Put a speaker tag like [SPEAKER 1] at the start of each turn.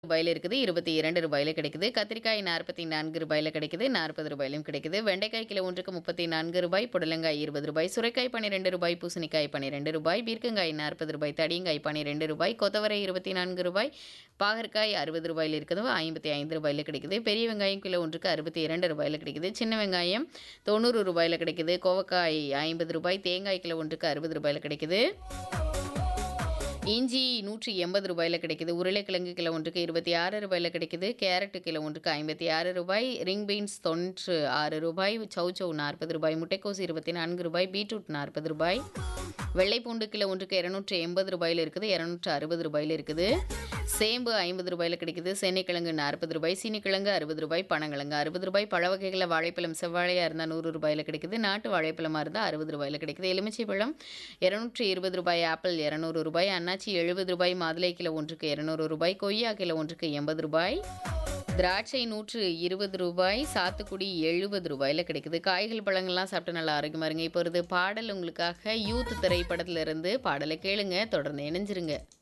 [SPEAKER 1] ரூபாயில இருக்குது இருபத்தி இரண்டு ரூபாயில கிடைக்குது கத்திரிக்காய் நாற்பத்தி நான்கு ரூபாயில கிடைக்குது நாற்பது ரூபாயிலும் கிடைக்குது வெண்டைக்காய் கிலோ ஒன்றுக்கு முப்பத்தி நான்கு ரூபாய் புடலங்காய் இருபது ரூபாய் சுரைக்காய் பன்னிரெண்டு ரூபாய் பூசணிக்காய் பன்னிரெண்டு ரூபாய் பீர்க்கங்காய் நாற்பது ரூபாய் தடியங்காய் பன்னிரெண்டு ரூபாய் கொத்தவரை இருபத்தி நான்கு ரூபாய் பாகற்காய் அறுபது ரூபாயில் இருக்குது ஐம்பத்தி ஐந்து ரூபாயில் கிடைக்குது பெரிய வெங்காயம் கிலோ ஒன்றுக்கு அறுபத்தி இரண்டு ரூபாயில் கிடைக்குது சின்ன வெங்காயம் தொண்ணூறு ரூபாயில் கிடைக்குது கோவக்காய் ஐம்பது ரூபாய் தேங்காய் கிலோ ஒன்றுக்கு அறுபது ரூபாயில் கிடைக்குது இஞ்சி நூற்றி எண்பது ரூபாயில் கிடைக்குது உருளைக்கிழங்கு கிலோ ஒன்றுக்கு இருபத்தி ஆறு ரூபாயில் கிடைக்குது கேரட்டு கிலோ ஒன்றுக்கு ஐம்பத்தி ஆறு ரூபாய் ரிங் பீன்ஸ் தொண்ணூற்று ஆறு ரூபாய் சௌ சௌ நாற்பது ரூபாய் முட்டைக்கோஸ் இருபத்தி நான்கு ரூபாய் பீட்ரூட் நாற்பது ரூபாய் வெள்ளைப்பூண்டு கிலோ ஒன்றுக்கு இரநூற்றி எண்பது ரூபாயில் இருக்குது இரநூற்று அறுபது ரூபாயில் இருக்குது சேம்பு ஐம்பது ரூபாயில் கிடைக்குது சேனைக்கிழங்கு நாற்பது ரூபாய் சீனிக்கிழங்கு அறுபது ரூபாய் பனங்கிழங்கு அறுபது ரூபாய் பழ வகைகளில் வாழைப்பழம் செவ்வாழையாக இருந்தால் நூறு ரூபாயில் கிடைக்குது நாட்டு வாழைப்பழமாக இருந்தால் அறுபது ரூபாயில் கிடைக்குது எலுமிச்சை பழம் இரநூற்றி இருபது ரூபாய் ஆப்பிள் இரநூறு ரூபாய் அன்னாச்சி எழுபது ரூபாய் மாதுளை கிலோ ஒன்றுக்கு இரநூறு ரூபாய் கொய்யா கிலோ ஒன்றுக்கு எண்பது ரூபாய் திராட்சை நூற்று இருபது ரூபாய் சாத்துக்குடி எழுபது ரூபாயில் கிடைக்குது காய்கள் பழங்கள்லாம் சாப்பிட்டு நல்லா ஆரோக்கியமாக இருங்க இப்போ ஒரு பாடல் உங்களுக்காக யூத் திரைப்படத்திலிருந்து பாடலை கேளுங்க தொடர்ந்து இணைஞ்சிருங்க